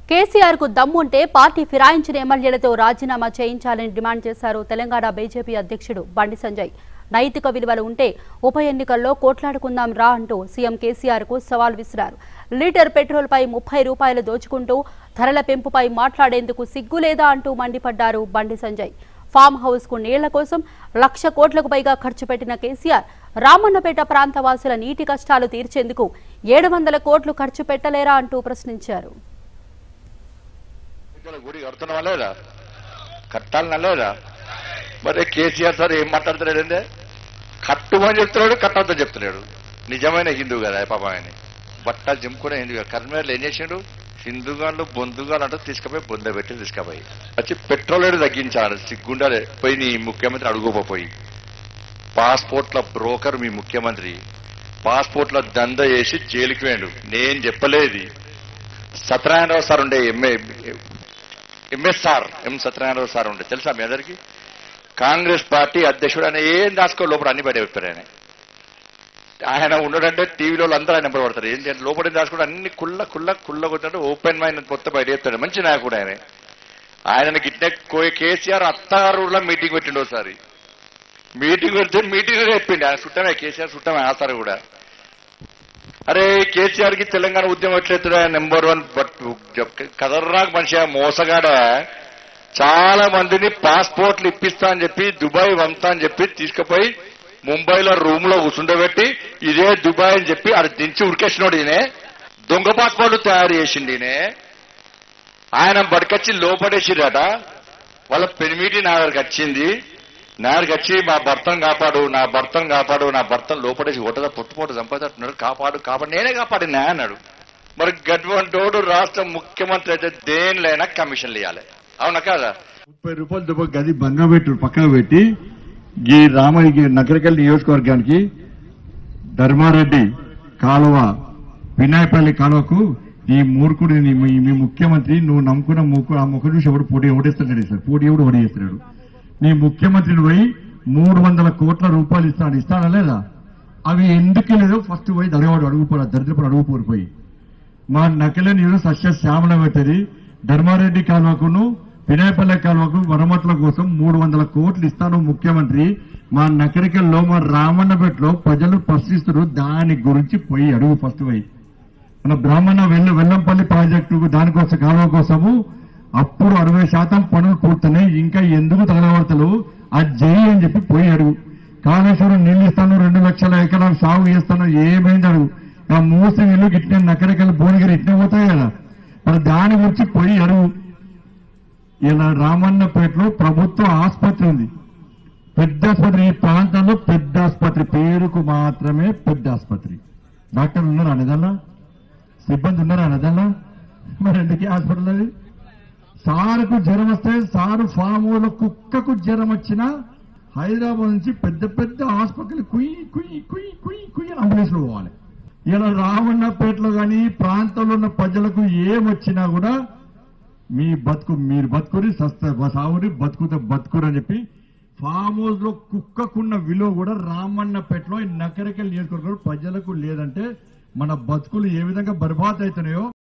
కేసీఆర్ కు దమ్ముంటే పార్టీ ఫిరాయించిన ఎమ్మెల్యేలతో రాజీనామా చేయించాలని డిమాండ్ చేశారు తెలంగాణ బీజేపీ అధ్యక్షుడు బండి సంజయ్ నైతిక విలువలు ఉంటే ఉప ఎన్నికల్లో కోట్లాడుకుందాం రా అంటూ సీఎం కేసీఆర్ కు సవాల్ విసిరారు లీటర్ పెట్రోల్ పై ముప్పై రూపాయలు దోచుకుంటూ ధరల పెంపుపై మాట్లాడేందుకు సిగ్గు లేదా అంటూ మండిపడ్డారు బండి సంజయ్ ఫామ్ హౌస్ కు నీళ్ల కోసం లక్ష కోట్లకు పైగా ఖర్చు పెట్టిన కేసీఆర్ రామన్నపేట ప్రాంతవాసుల నీటి కష్టాలు తీర్చేందుకు ఏడు వందల కోట్లు ఖర్చు పెట్టలేరా అంటూ ప్రశ్నించారు ఇక్కడ గుడి కడుతున్నావా లేదా కట్టాలనా లేదా మరి కేసీఆర్ సార్ ఏం మాట్లాడుతున్నాడంటే కట్టుమని చెప్తున్నాడు కట్టొద్దని చెప్తున్నాడు నిజమైన హిందూ కదా పాపం ఆయన బట్టలు జింపుకునే హిందూ కదా కర్మేర్లు ఏం చేసిండు హిందూగాళ్ళు బొందుగాలు అంటే తీసుకుపోయి బొంద పెట్టి తీసుకుపోయి వచ్చి పెట్రోల్ రేటు తగ్గించాడు సిగ్గుండాలే పోయి నీ ముఖ్యమంత్రి అడుగుపోయి పాస్పోర్ట్ల బ్రోకర్ మీ ముఖ్యమంత్రి పాస్పోర్ట్ల దంద చేసి జైలుకి వేయండు నేను చెప్పలేదు సత్యనారాయణరావు సార్ ఉండే ఎంఏ ఎంఎస్ఆర్ ఎం సత్యనారాయణరావు సార్ ఉండే తెలుసా మీ అందరికి కాంగ్రెస్ పార్టీ అధ్యక్షుడు ఆయన ఏం దాచుకో లోపల అన్ని బయట చెప్పారు ఆయన ఆయన ఉండడంటే టీవీలో అందరూ ఆయన నెంబర్ పడతారు ఏంటి అంటే లోపల దాచుకుంటే అన్ని కుల్ల కుల్ల కుల్ల కొట్టినట్టు ఓపెన్ మైండ్ మొత్తం బయట చెప్తాడు మంచి నాయకుడు ఆయన ఆయన గిట్నే కోయి కేసీఆర్ అత్తారులో మీటింగ్ పెట్టిండు ఒకసారి మీటింగ్ పెడితే మీటింగ్ చెప్పిండు ఆయన చుట్టమే కేసీఆర్ చుట్టమే ఆ సార్ కూడా అరే కేసీఆర్ కి తెలంగాణ ఉద్యమం ఎట్లయితుందా నెంబర్ వన్ బట్ కదర్రాకు మనిషి మోసగాడ చాలా మందిని పాస్పోర్ట్లు ఇప్పిస్తా అని చెప్పి దుబాయ్ పంపుతా అని చెప్పి తీసుకుపోయి ముంబైలో రూమ్ లో కూర్చుండబెట్టి ఇదే దుబాయ్ అని చెప్పి అది దించి ఉరికేసినోడు ఈయనే దొంగ పాస్పోర్ట్లు తయారు చేసిండు ఈయనే ఆయన బడికొచ్చి లోపడేసిరట వాళ్ళ పెనిమిటి నా దగ్గరికి వచ్చింది నా దగ్గరికి వచ్చి మా భర్తను కాపాడు నా భర్తను కాపాడు నా భర్తను లోపడేసి ఒట్టదా పొట్టుపోటు సంపాదిస్తున్నాడు కాపాడు కాపాడు నేనే కాపాడినా అన్నాడు మరి గడ్వంటోడు రాష్ట్ర ముఖ్యమంత్రి అయితే దేనిలైనా కమిషన్లు ఇవ్వాలి అవునా కాదా ముప్పై రూపాయలు దుబ్బ గది బంగా పెట్టు పక్కన పెట్టి ఈ రామ ఈ నగరకల్ నియోజకవర్గానికి ధర్మారెడ్డి కాలువ వినాయపల్లి కాలువకు ఈ మూర్ఖుడు నీ- మీ మీ ముఖ్యమంత్రి నువ్వు నమ్ముకున్న ముక్కు ఆ ముఖ చూసి ఎవడు పోటీ ఓడిస్తున్నాడు సార్ పోటీ ఎవడు ఓడిస్తున్నాడు నీ ముఖ్యమంత్రిని పోయి మూడు వందల కోట్ల రూపాయలు ఇస్తాడు ఇస్తాడా లేదా అవి ఎందుకు లేదో ఫస్ట్ పోయి దడవాడు అడుగుపోరా దరిద్రపడు అడుగుపోరు పోయి మా నకిలే నీరు సస్య శ్యామల పెట్టది ధర్మారెడ్డి కాలువకును వినాయపల్లె కాలువకు మరమ్మతుల కోసం మూడు వందల కోట్లు ఇస్తాను ముఖ్యమంత్రి మా నకరికల్లో మా రామన్నపేటలో ప్రజలు ప్రశ్నిస్తారు దాని గురించి పోయి అడుగు ఫస్ట్ పోయి మన బ్రాహ్మణ వెల్ల వెల్లంపల్లి ప్రాజెక్టు దానికోసం కాలువ కోసము అప్పుడు అరవై శాతం పనులు పూర్తయినాయి ఇంకా ఎందుకు తగలబడతలు అది చేయి అని చెప్పి పోయి అడుగు కాళేశ్వరం నీళ్ళు ఇస్తాను రెండు లక్షల ఎకరాలు సాగు చేస్తాను ఏమైంది అడుగు ఆ మూసి నీళ్ళు గిట్టిన నకరికలు భువనగిరి ఇట్నే పోతాయి కదా మరి దాని గురించి పోయి అడుగు ఇలా రామన్నపేటలో ప్రభుత్వ ఆసుపత్రి ఉంది పెద్ద ఆసుపత్రి ఈ ప్రాంతంలో పెద్ద ఆసుపత్రి పేరుకు మాత్రమే పెద్ద ఆసుపత్రి డాక్టర్లు ఉన్నారా నిజంగా సిబ్బంది ఉన్నారా నిజంగా మరి ఎందుకు ఈ హాస్పిటల్ అది సారుకు జ్వరం వస్తే సారు ఫామ్ లో కుక్కకు జ్వరం వచ్చినా హైదరాబాద్ నుంచి పెద్ద పెద్ద హాస్పిటల్ కుయ్యి కుయ్యి కుయ్యి కుయ్యి కుయ్యి అని అంబులెన్స్ లో పోవాలి ఇలా రావణపేటలో కానీ ప్రాంతంలో ఉన్న ప్రజలకు ఏమొచ్చినా కూడా మీ బతుకు మీరు బతుకుని సస్త సావుని బతుకుతే బతుకురు అని చెప్పి ఫామ్ హౌస్ లో కుక్కకున్న విలువ కూడా రామన్నపేటలో ఈ నకరికల్ నియోజకవర్గంలో ప్రజలకు లేదంటే మన బతుకులు ఏ విధంగా బర్బాద్ అవుతున్నాయో